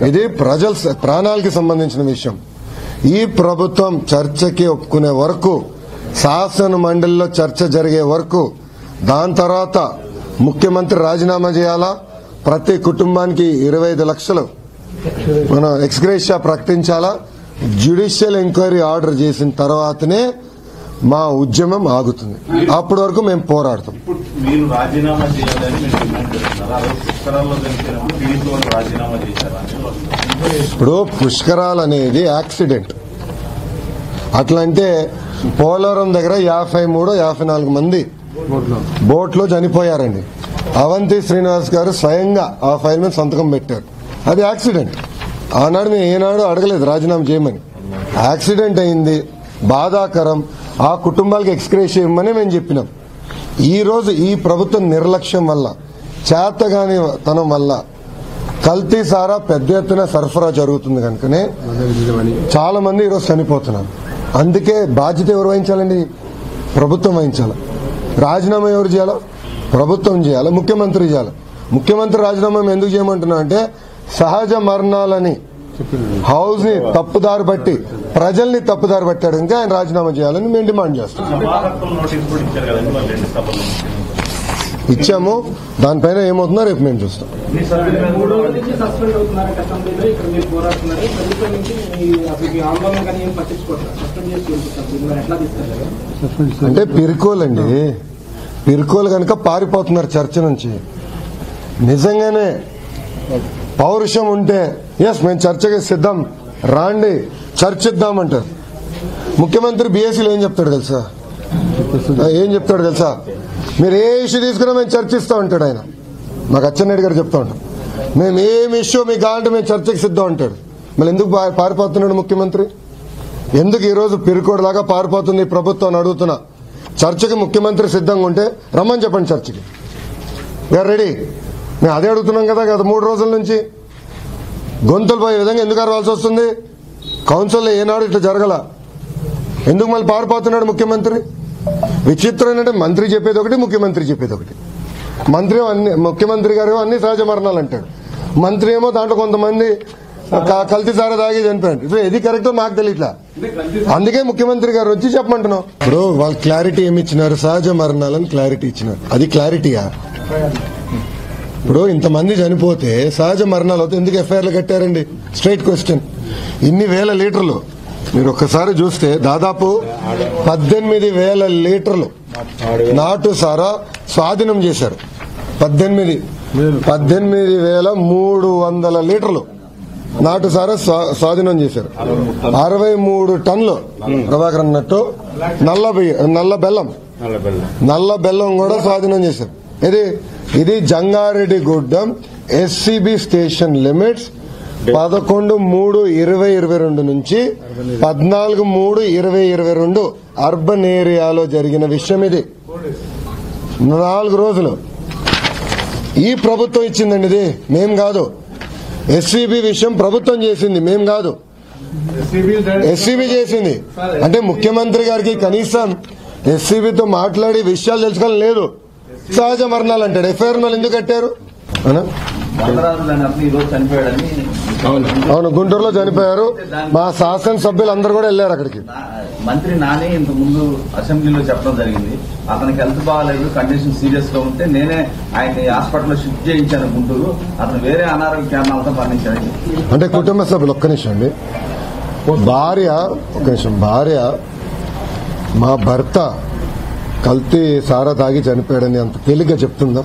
ఇది ప్రజల స- ప్రాణాలకి సంబంధించిన విషయం ఈ ప్రభుత్వం చర్చకి ఒప్పుకునే వరకు శాసన మండలిలో చర్చ జరిగే వరకు దాని తర్వాత ముఖ్యమంత్రి రాజీనామా చేయాలా ప్రతి కుటుంబానికి ఇరవై ఐదు లక్షలు మనం ఎక్స్గ్రేషియా ప్రకటించాలా జ్యుడిషియల్ ఎంక్వైరీ ఆర్డర్ చేసిన తర్వాతనే మా ఉద్యమం ఆగుతుంది అప్పటి వరకు మేము పోరాడతాం ఇప్పుడు మీరు రాజీనామా చేయాలని మీరు డిమాండ్ చేస్తున్నారు ఆ రోజు పుష్కరాల్లో జరిగినప్పుడు టీడీపీ వాళ్ళు రాజీనామా చేశారా అని వాళ్ళు ఇప్పుడు పుష్కరాలు అనేది యాక్సిడెంట్ అట్లా అంటే పోలవరం దగ్గర యాభై మూడు యాభై నాలుగు మంది బోట్లో చనిపోయారండి అవంతి శ్రీనివాస్ గారు స్వయంగా ఆ ఫైల్ మీద సంతకం పెట్టారు అది యాక్సిడెంట్ ఆనాడు మేము ఏనాడు అడగలేదు రాజీనామా చేయమని యాక్సిడెంట్ అయింది బాధాకరం ఆ కుటుంబాలకు ఎక్స్క్రేష్ ఇవ్వమని మేము చెప్పినాం ఈ రోజు ఈ ప్రభుత్వం నిర్లక్ష్యం వల్ల చేతగాని తనం వల్ల కల్తీ సారా పెద్ద ఎత్తున సరఫరా జరుగుతుంది కనుకనే చాలా మంది ఈరోజు చనిపోతున్నారు అందుకే బాధ్యత ఎవరు వహించాలండి ప్రభుత్వం వహించాలి రాజీనామా ఎవరు చేయాలో ప్రభుత్వం చేయాలి ముఖ్యమంత్రి చేయాలి ముఖ్యమంత్రి రాజీనామా మేము ఎందుకు చేయమంటున్నా అంటే సహజ మరణాలని హౌస్ ని తప్పుదారి బట్టి ప్రజల్ని తప్పుదారి పట్టాడు ఇంకా ఆయన రాజీనామా చేయాలని మేము డిమాండ్ చేస్తాం సభాహక్కుల నోటీస్ కూడా ఇచ్చారు కదండి వాళ్ళు రెండు సభలు ఇచ్చాము దానిపైన ఏమవుతుందో రేపు మేము చూస్తాం మీ సభ్యుల మీద మూడు కూడా రోజుల నుంచి సస్పెండ్ అవుతున్నారు అసెంబ్లీలో ఇక్కడ మీరు పోరాడుతున్నారు ప్రభుత్వం నుంచి మీ అసలు మీ ఆందోళన కానీ ఏం పట్టించుకోవట్లేదు సస్పెండ్ చేసి వెళ్ళిపోతారు దీన్ని మరి ఎట్లా తీసుకెళ్ళారు అంటే పిరుకోలండి పిరుకోలు కనుక పారిపోతున్నారు చర్చ నుంచి నిజంగానే పౌరుషం ఉంటే ఎస్ మేము చర్చకి సిద్ధం రాండి చర్చిద్దామంటారు ముఖ్యమంత్రి బీఎస్సీలో ఏం చెప్తాడు తెలుసా ఏం చెప్తాడు తెలుసా మీరు ఏ ఇష్యూ తీసుకున్నా మేము చర్చిస్తా ఉంటాడు ఆయన మాకు అచ్చెన్నాయుడు గారు చెప్తా ఉంటాం మేము ఏం ఇష్యూ మీకు కావాలంటే మేము చర్చకి సిద్ధం అంటాడు మళ్ళీ ఎందుకు పా- పారిపోతున్నాడు ముఖ్యమంత్రి ఎందుకు ఈ రోజు పిరుకోడులాగా పారిపోతుంది ఈ ప్రభుత్వం అని అడుగుతున్నా చర్చకి ముఖ్యమంత్రి సిద్ధంగా ఉంటే రమ్మని చెప్పండి చర్చకి గారు రెడీ మేము అదే అడుగుతున్నాం కదా గత మూడు రోజుల నుంచి గొంతులు పోయే విధంగా ఎందుకు అరవాల్సి వస్తుంది కౌన్సిల్లో ఏనాడు ఇట్లా జరగల ఎందుకు మళ్ళీ పారిపోతున్నాడు ముఖ్యమంత్రి విచిత్రం ఏంటంటే మంత్రి చెప్పేది ఒకటి ముఖ్యమంత్రి చెప్పేది ఒకటి మంత్రి ఏమో అన్ని ముఖ్యమంత్రి గారు ఏమో అన్ని సహజ మరణాలు అంటాడు మంత్రి ఏమో దాంట్లో కొంతమంది క- కల్తీ సారా తాగి చనిపోయాడు ఇప్పుడు ఇది కరెక్టో మాకు తెలియట్లా అందుకే ముఖ్యమంత్రి గారు వచ్చి చెప్పమంటున్నాం ఇప్పుడు వాళ్ళు క్లారిటీ ఏమి ఇచ్చినారు సహజ మరణాలని క్లారిటీ ఇచ్చినారు అది క్లారిటీయా ఇప్పుడు ఇంతమంది చనిపోతే సహజ మరణాలు అవుతాయి ఎందుకు ఎఫ్ఐఆర్లు కట్టారండి స్ట్రైట్ క్వశ్చన్ ఇన్ని వేల లీటర్లు మీరు ఒక్కసారి చూస్తే దాదాపు పద్దెనిమిది వేల లీటర్లు నాటు సారా స్వాధీనం చేశారు పద్దెనిమిది పద్దెనిమిది వేల మూడు వందల లీటర్లు నాటు సారా స్వా- స్వాధీనం చేశారు అరవై మూడు టన్నులు ప్రభాకర్ అన్నట్టు నల్ల బియ్య నల్ల బెల్లం నల్ల బెల్లం కూడా స్వాధీనం చేశారు ఇది ఇది Jangareddygudem SCB station limits పదకొండు మూడు ఇరవై ఇరవై రెండు నుంచి పద్నాలుగు మూడు ఇరవై ఇరవై రెండు అర్బన్ ఏరియాలో జరిగిన విషయం ఇది నాలుగు రోజులు ఈ ప్రభుత్వం ఇచ్చిందండి ఇది మేం కాదు ఎస్సీబీ విషయం ప్రభుత్వం చేసింది మేం కాదు ఎస్సీబీ చేసింది అంటే ముఖ్యమంత్రి గారికి కనీసం ఎస్సీబీతో మాట్లాడి విషయాలు తెలుసుకోవాలని లేదు సహజ మరణాలు అంటాడు ఎఫ్ఐఆర్ వాళ్ళు ఎందుకు కట్టారు అవునా? వందరాజు దాని అర్థం ఈ రోజు చనిపోయాడని అవును గుంటూరులో చనిపోయారు మా శాసనసభ్యులు అందరూ కూడా వెళ్ళారు అక్కడికి నా- మంత్రి నాని ఇంత ముందు అసెంబ్లీలో చెప్పడం జరిగింది అతనికి హెల్త్ బాగాలేదు కండిషన్ సీరియస్ గా ఉంటే నేనే ఆయన్ని హాస్పిటల్లో షిఫ్ట్ చేయించాను గుంటూరు అతను వేరే అనారోగ్య కారణాలతో మరణించాడు అంటే కుటుంబ సభ్యులు ఒక్క నిమిషం అండి భార్య ఒక్క నిమిషం భార్య మా భర్త కల్తీ సారా తాగి చనిపోయాడని అంత తేలిగ్గా చెప్తుందా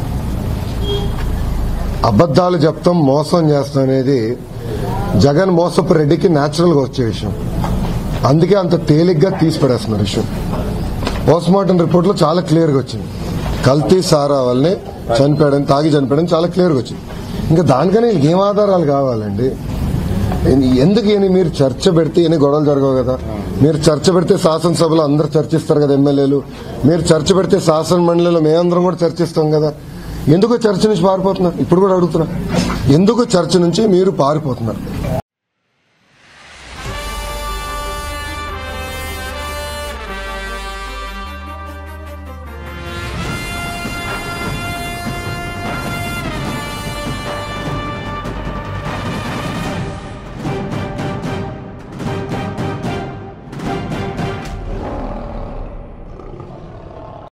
అబద్దాలు చెప్తాం మోసం చేస్తాం అనేది జగన్ మోసపు రెడ్డికి న్యాచురల్ గా వచ్చే విషయం అందుకే అంత తేలిగ్గా తీసి పడేస్తున్నారు విషయం పోస్ట్ మార్టం రిపోర్ట్ లో చాలా క్లియర్ గా వచ్చింది కల్తీ సారా వల్లనే చనిపోయాడని తాగి చనిపోయాడని చాలా క్లియర్ గా వచ్చింది ఇంకా దానికనే వీళ్ళకి ఏం ఆధారాలు కావాలండి ఎందుకు ఈయన మీరు చర్చ పెడితే ఈయన గొడవలు జరగవు కదా మీరు చర్చ పెడితే శాసనసభలో అందరు చర్చిస్తారు కదా ఎమ్మెల్యేలు మీరు చర్చ పెడితే శాసన మండలిలో మేమందరం కూడా చర్చిస్తాం కదా ఎందుకు చర్చ నుంచి పారిపోతున్నారు ఇప్పుడు కూడా అడుగుతున్నా ఎందుకు చర్చ నుంచి మీరు పారిపోతున్నారు